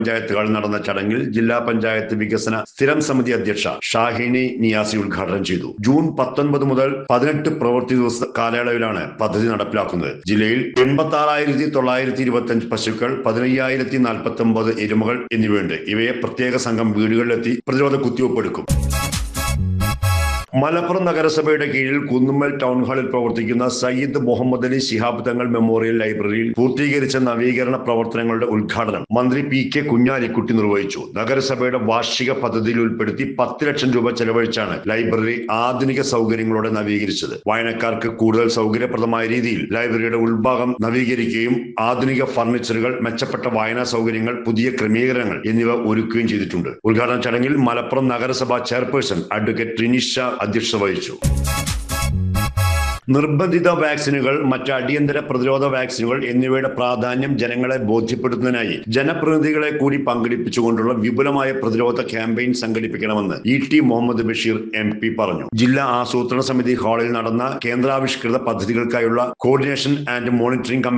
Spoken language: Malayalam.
പഞ്ചായത്തുകൾ നടന്ന ചടങ്ങിൽ ജില്ലാ പഞ്ചായത്ത് വികസന സ്ഥിരം സമിതി അധ്യക്ഷ ഷാഹിനി നിയാസി ഉദ്ഘാടനം ചെയ്തു ജൂൺ പത്തൊൻപത് മുതൽ പതിനെട്ട് പ്രവൃത്തി ദിവസ കാലയളവിലാണ് പദ്ധതി നടപ്പിലാക്കുന്നത് ജില്ലയിൽ എൺപത്തി ആറായിരത്തി തൊള്ളായിരത്തി ഇരുപത്തി അഞ്ച് പശുക്കൾ പതിനയ്യായിരത്തി നാൽപ്പത്തി ഒമ്പത് എരുമകൾ എന്നിവയുണ്ട് ഇവയെ പ്രത്യേക സംഘം വീടുകളിലെത്തി പ്രതിരോധ കുത്തിവയ്പ് എടുക്കും മലപ്പുറം നഗരസഭയുടെ കീഴിൽ കുന്നുമ്മൽ ടൗൺ ഹാളിൽ പ്രവർത്തിക്കുന്ന സയ്യിദ് മുഹമ്മദ് അലി ശിഹാബ് തങ്ങൾ മെമ്മോറിയൽ ലൈബ്രറിയിൽ പൂർത്തീകരിച്ച നവീകരണ പ്രവർത്തനങ്ങളുടെ ഉദ്ഘാടനം മന്ത്രി പി കെ കുഞ്ഞാലിക്കുട്ടി നിർവഹിച്ചു നഗരസഭയുടെ വാർഷിക പദ്ധതിയിൽ ഉൾപ്പെടുത്തി പത്ത് ലക്ഷം രൂപ ചെലവഴിച്ചാണ് ലൈബ്രറി ആധുനിക സൗകര്യങ്ങളോടെ നവീകരിച്ചത് വായനക്കാർക്ക് കൂടുതൽ സൗകര്യപ്രദമായ രീതിയിൽ ലൈബ്രറിയുടെ ഉൾഭാഗം നവീകരിക്കുകയും ആധുനിക ഫർണിച്ചറുകൾ മെച്ചപ്പെട്ട വായനാ സൗകര്യങ്ങൾ പുതിയ ക്രമീകരണങ്ങൾ എന്നിവ ഒരുക്കുകയും ചെയ്തിട്ടുണ്ട് ഉദ്ഘാടന ചടങ്ങിൽ മലപ്പുറം നഗരസഭ ചെയർപേഴ്സൺ അഡ്വക്കേറ്റ് ട്രിനിഷ അധ്യക്ഷത വഹിച്ചു നിർബന്ധിത വാക്സിനുകൾ മറ്റ് അടിയന്തര പ്രതിരോധ വാക്സിനുകൾ എന്നിവയുടെ പ്രാധാന്യം ജനങ്ങളെ ബോധ്യപ്പെടുത്തുന്നതിനായി ജനപ്രതിനിധികളെ കൂടി പങ്കെടുപ്പിച്ചുകൊണ്ടുള്ള വിപുലമായ പ്രതിരോധ ക്യാമ്പയിൻ സംഘടിപ്പിക്കണമെന്ന് E T Muhammad Basheer M P പറഞ്ഞു ജില്ലാ ആസൂത്രണ സമിതി ഹാളിൽ നടന്ന കേന്ദ്രാവിഷ്കൃത പദ്ധതികൾക്കായുള്ള കോർഡിനേഷൻ ആൻഡ് മോണിറ്ററിംഗ്